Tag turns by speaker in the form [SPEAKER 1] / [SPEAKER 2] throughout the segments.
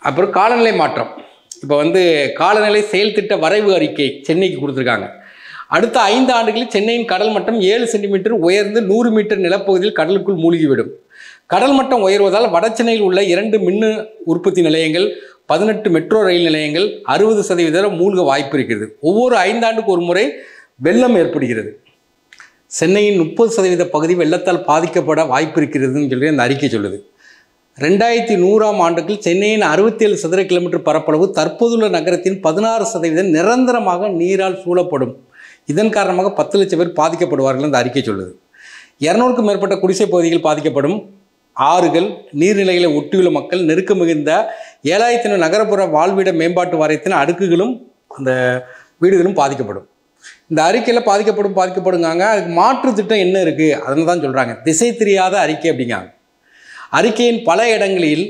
[SPEAKER 1] அப்புறம் காலநிலை மாற்றம் இப்போ வந்து காலநிலை செயல் திட்ட வரைவு அறிக்கை சென்னைக்கு கொடுத்துருக்காங்க அடுத்த ஐந்து ஆண்டுகளில் சென்னையின் கடல் மட்டம் ஏழு சென்டிமீட்டர் உயர்ந்து நூறு மீட்டர் நிலப்பகுதியில் கடலுக்குள் மூழ்கிவிடும் கடல் மட்டம் உயர்வதால் வட சென்னையில் உள்ள இரண்டு மின்னு உற்பத்தி நிலையங்கள் பதினெட்டு மெட்ரோ ரயில் நிலையங்கள் அறுபது சதவீதம் மூழ்க வாய்ப்பு இருக்கிறது ஒவ்வொரு ஐந்தாண்டுக்கு ஒரு முறை வெள்ளம் ஏற்படுகிறது சென்னையின் முப்பது சதவீத பகுதி வெள்ளத்தால் பாதிக்கப்பட வாய்ப்பு இருக்கிறதுன்னு சொல்லி அந்த அறிக்கை சொல்லுது ரெண்டாயிரத்தி நூறாம் ஆண்டுக்குள் சென்னையின் அறுபத்தேழு சதுர கிலோமீட்டர் பரப்பளவு தற்போதுள்ள நகரத்தின் பதினாறு சதவீதம் நிரந்தரமாக நீரால் சூழப்படும் இதன் காரணமாக பத்து லட்சம் பேர் பாதிக்கப்படுவார்கள் அந்த அறிக்கை சொல்லுது இரநூறுக்கும் மேற்பட்ட குடிசை பகுதிகள் பாதிக்கப்படும் ஆறுகள் நீர்நிலைகளை ஒட்டியுள்ள மக்கள் நெருக்கம் மிகுந்த ஏழாயிரத்தி நகரப்புற வாழ்விட மேம்பாட்டு வாரியத்தின் அடுக்குகளும் அந்த வீடுகளும் பாதிக்கப்படும் இந்த அறிக்கையில் பாதிக்கப்படும் பாதிக்கப்படுங்காங்க அதுக்கு மாற்று திட்டம் என்ன இருக்குது அதனால தான் சொல்கிறாங்க திசை தெரியாத அறிக்கை அப்படிங்காங்க அறிக்கையின் பல இடங்களில்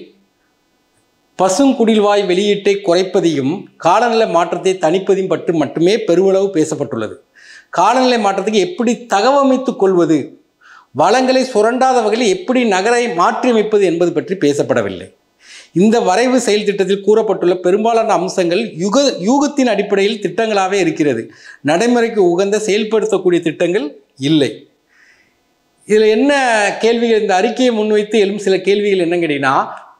[SPEAKER 1] பசுங்குடில்வாய் வெளியீட்டை குறைப்பதையும் காலநிலை மாற்றத்தை தணிப்பதையும் பற்றி மட்டுமே பெருமளவு பேசப்பட்டுள்ளது காலநிலை மாற்றத்துக்கு எப்படி தகவமைத்துக் கொள்வது வளங்களை சுரண்டாத வகையில் எப்படி நகரை மாற்றியமைப்பது என்பது பற்றி பேசப்படவில்லை இந்த வரைவு செயல் திட்டத்தில் கூறப்பட்டுள்ள பெரும்பாலான அம்சங்கள் யுக யூகத்தின் அடிப்படையில் திட்டங்களாகவே இருக்கிறது நடைமுறைக்கு உகந்த செயல்படுத்தக்கூடிய திட்டங்கள் இல்லை இதில் என்ன கேள்விகள் இந்த அறிக்கையை முன்வைத்து எழும் சில கேள்விகள் என்னன்னு கேட்டிங்கன்னா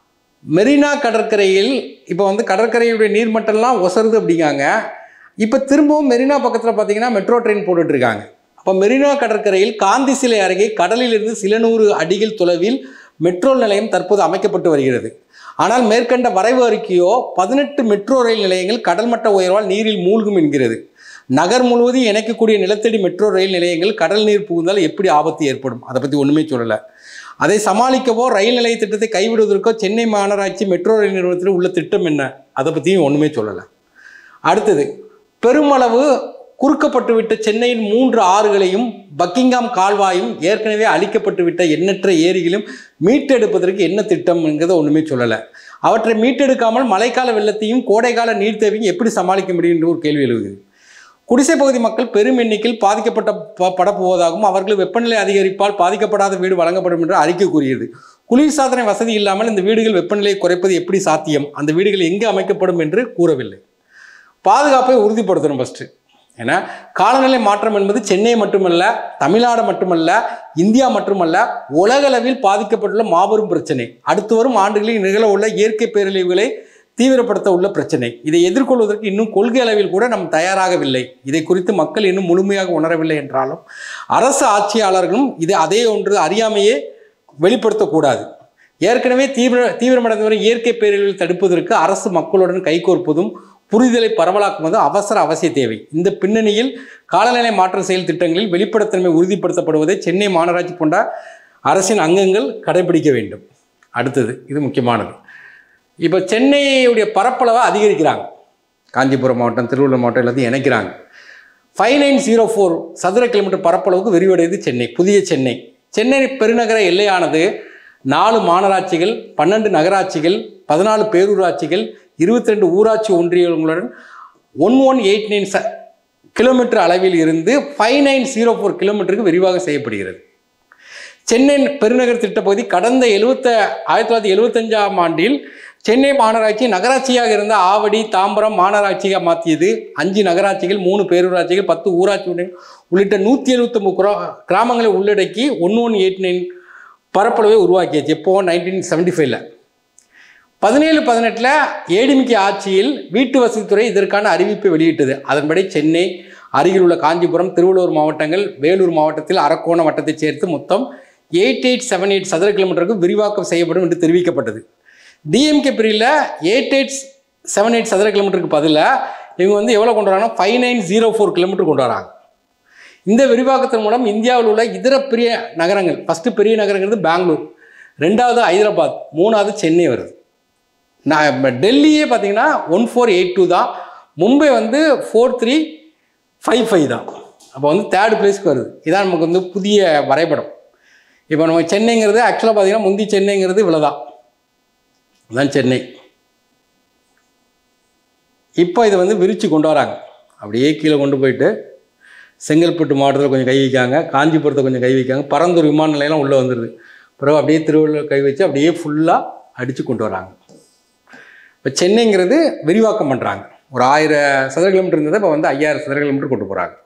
[SPEAKER 1] மெரினா கடற்கரையில் இப்போ வந்து கடற்கரையுடைய நீர்மட்டம்லாம் ஒசருது அப்படிங்காங்க இப்போ திரும்பவும் மெரினா பக்கத்தில் பார்த்தீங்கன்னா மெட்ரோ ட்ரெயின் போட்டுட்டு இருக்காங்க அப்போ மெரினா கடற்கரையில் காந்தி சிலை அருகே கடலிலிருந்து சில நூறு அடிகள் தொலைவில் மெட்ரோ நிலையம் தற்போது அமைக்கப்பட்டு வருகிறது ஆனால் மேற்கண்ட வரைவு அறிக்கையோ பதினெட்டு மெட்ரோ ரயில் நிலையங்கள் கடல் மட்ட உயர்வால் நீரில் மூழ்கும் என்கிறது நகர் முழுவதும் இணைக்கக்கூடிய நிலத்தடி மெட்ரோ ரயில் நிலையங்கள் கடல் நீர் புகுந்தால் எப்படி ஆபத்து ஏற்படும் அதை பற்றி ஒன்றுமே சொல்லலை அதை சமாளிக்கவோ ரயில் நிலைய திட்டத்தை கைவிடுவதற்கோ சென்னை மாநகராட்சி மெட்ரோ ரயில் நிறுவனத்தில் உள்ள திட்டம் என்ன அதை பற்றியும் ஒன்றுமே சொல்லலை அடுத்தது பெருமளவு குறுக்கப்பட்டுவிட்ட சென்னையின் மூன்று ஆறுகளையும் பக்கிங்காம் கால்வாயும் ஏற்கனவே அழிக்கப்பட்டுவிட்ட எண்ணற்ற ஏரிகளையும் மீட்டெடுப்பதற்கு என்ன திட்டம்ங்கிறத ஒன்றுமே சொல்லலை அவற்றை மீட்டெடுக்காமல் மழைக்கால வெள்ளத்தையும் கோடைக்கால நீர் தேவையும் எப்படி சமாளிக்க முடியும் என்று ஒரு கேள்வி எழுகுது குடிசை பகுதி மக்கள் பெரும் எண்ணிக்கையில் பாதிக்கப்பட்ட ப- படப்போவதாகவும் அவர்கள் வெப்பநிலை அதிகரிப்பால் பாதிக்கப்படாத வீடு வழங்கப்படும் என்று அறிக்கை கூறியது குளிர்சாதன வசதி இல்லாமல் இந்த வீடுகள் வெப்பநிலையை குறைப்பது எப்படி சாத்தியம் அந்த வீடுகள் எங்கே அமைக்கப்படும் என்று கூறவில்லை பாதுகாப்பை உறுதிப்படுத்தணும் ஃபஸ்ட்டு ஏன்னா காலநிலை மாற்றம் என்பது சென்னை மட்டுமல்ல தமிழ்நாடு மட்டுமல்ல இந்தியா மட்டுமல்ல உலகளவில் பாதிக்கப்பட்டுள்ள மாபெரும் பிரச்சனை அடுத்து வரும் ஆண்டுகளில் நிகழ உள்ள இயற்கை பேரழிவுகளை தீவிரப்படுத்த உள்ள பிரச்சனை இதை எதிர்கொள்வதற்கு இன்னும் கொள்கை அளவில் கூட நாம் தயாராகவில்லை இதை குறித்து மக்கள் இன்னும் முழுமையாக உணரவில்லை என்றாலும் அரசு ஆட்சியாளர்களும் இது அதே ஒன்று அறியாமையே வெளிப்படுத்தக்கூடாது ஏற்கனவே தீவிர தீவிரமடைந்து வரும் இயற்கை பேரழிவுகளை தடுப்பதற்கு அரசு மக்களுடன் கைகோர்ப்பதும் புரிதலை பரவலாக்குவதும் அவசர அவசிய தேவை இந்த பின்னணியில் காலநிலை மாற்ற செயல் திட்டங்களில் வெளிப்படைத்தன்மை உறுதிப்படுத்தப்படுவதை சென்னை மாநகராட்சி போன்ற அரசின் அங்கங்கள் கடைபிடிக்க வேண்டும் அடுத்தது இது முக்கியமானது இப்போ சென்னையுடைய பரப்பளவை அதிகரிக்கிறாங்க காஞ்சிபுரம் மாவட்டம் திருவள்ளூர் மாவட்டம் எல்லாத்தையும் இணைக்கிறாங்க ஃபைவ் நைன் ஜீரோ ஃபோர் சதுர கிலோமீட்டர் பரப்பளவுக்கு விரிவடையுது சென்னை புதிய சென்னை சென்னை பெருநகர எல்லையானது நாலு மாநகராட்சிகள் பன்னெண்டு நகராட்சிகள் பதினாலு பேரூராட்சிகள் இருபத்தி ரெண்டு ஊராட்சி ஒன்றியங்களுடன் ஒன் ஒன் எயிட் நைன் ச கிலோமீட்டர் அளவில் இருந்து ஃபைவ் நைன் ஜீரோ ஃபோர் கிலோமீட்டருக்கு விரிவாக செய்யப்படுகிறது சென்னை பெருநகர் திட்டப்பகுதி கடந்த எழுவத்த ஆயிரத்தி தொள்ளாயிரத்தி எழுபத்தஞ்சாம் ஆண்டில் சென்னை மாநகராட்சி நகராட்சியாக இருந்த ஆவடி தாம்பரம் மாநகராட்சியாக மாற்றியது அஞ்சு நகராட்சிகள் மூணு பேரூராட்சிகள் பத்து ஊராட்சி ஒன்றியங்கள் உள்ளிட்ட நூற்றி எழுபத்தொம்பது குரா கிராமங்களை உள்ளடக்கி ஒன் ஒன் எயிட் நைன் பரப்பளவை உருவாக்கியாச்சு எப்போ நைன்டீன் செவன்டி ஃபைவ்ல பதினேழு பதினெட்டில் ஏடிமிக்கி ஆட்சியில் வீட்டு வசதித்துறை இதற்கான அறிவிப்பை வெளியிட்டது அதன்படி சென்னை அருகில் உள்ள காஞ்சிபுரம் திருவள்ளூர் மாவட்டங்கள் வேலூர் மாவட்டத்தில் அரக்கோணம் வட்டத்தைச் சேர்த்து மொத்தம் எயிட் எயிட் செவன் எயிட் சதுர கிலோமீட்டருக்கு விரிவாக்கம் செய்யப்படும் என்று தெரிவிக்கப்பட்டது டிஎம்கே பிரிவில் எயிட் எயிட் செவன் எயிட் சதுர கிலோமீட்டருக்கு பதிலாக இவங்க வந்து எவ்வளோ கொண்டு வராங்கன்னா five nine zero four kilometer கொண்டு வராங்க இந்த விரிவாக்கத்தின் மூலம் இந்தியாவில் உள்ள இதர பெரிய நகரங்கள் ஃபஸ்ட்டு பெரிய நகரங்கிறது பெங்களூர் ரெண்டாவது ஹைதராபாத் மூணாவது சென்னை வருது நான் இப்ப டெல்லியே பார்த்தீங்கன்னா ஒன் ஃபோர் எயிட் டூ தான் மும்பை வந்து ஃபோர் த்ரீ ஃபைவ் ஃபைவ் தான் அப்போ வந்து தேர்ட் பிளேஸ்க்கு வருது இதான் நமக்கு வந்து புதிய வரைபடம் இப்போ நம்ம சென்னைங்கிறது ஆக்சுவலாக பார்த்தீங்கன்னா முந்தி சென்னைங்கிறது இவ்வளோதான் இதுதான் சென்னை இப்போ இதை வந்து விரித்து கொண்டு வராங்க அப்படியே கீழே கொண்டு போயிட்டு செங்கல்பட்டு மாவட்டத்தில் கொஞ்சம் கை வைக்காங்க காஞ்சிபுரத்தை கொஞ்சம் கை வைக்காங்க பரந்தூர் விமான நிலையம்லாம் உள்ளே வந்துடுது பிறகு அப்படியே திருவள்ளூர் கை வச்சு அப்படியே ஃபுல்லாக அடித்து கொண்டு வராங்க இப்போ சென்னைங்கிறது விரிவாக்கம் பண்ணுறாங்க ஒரு ஆயிரம் சதுர கிலோமீட்டர் இருந்ததை இப்போ வந்து ஐயாயிரம் சதுர கிலோமீட்டர் கொண்டு போகிறாங்க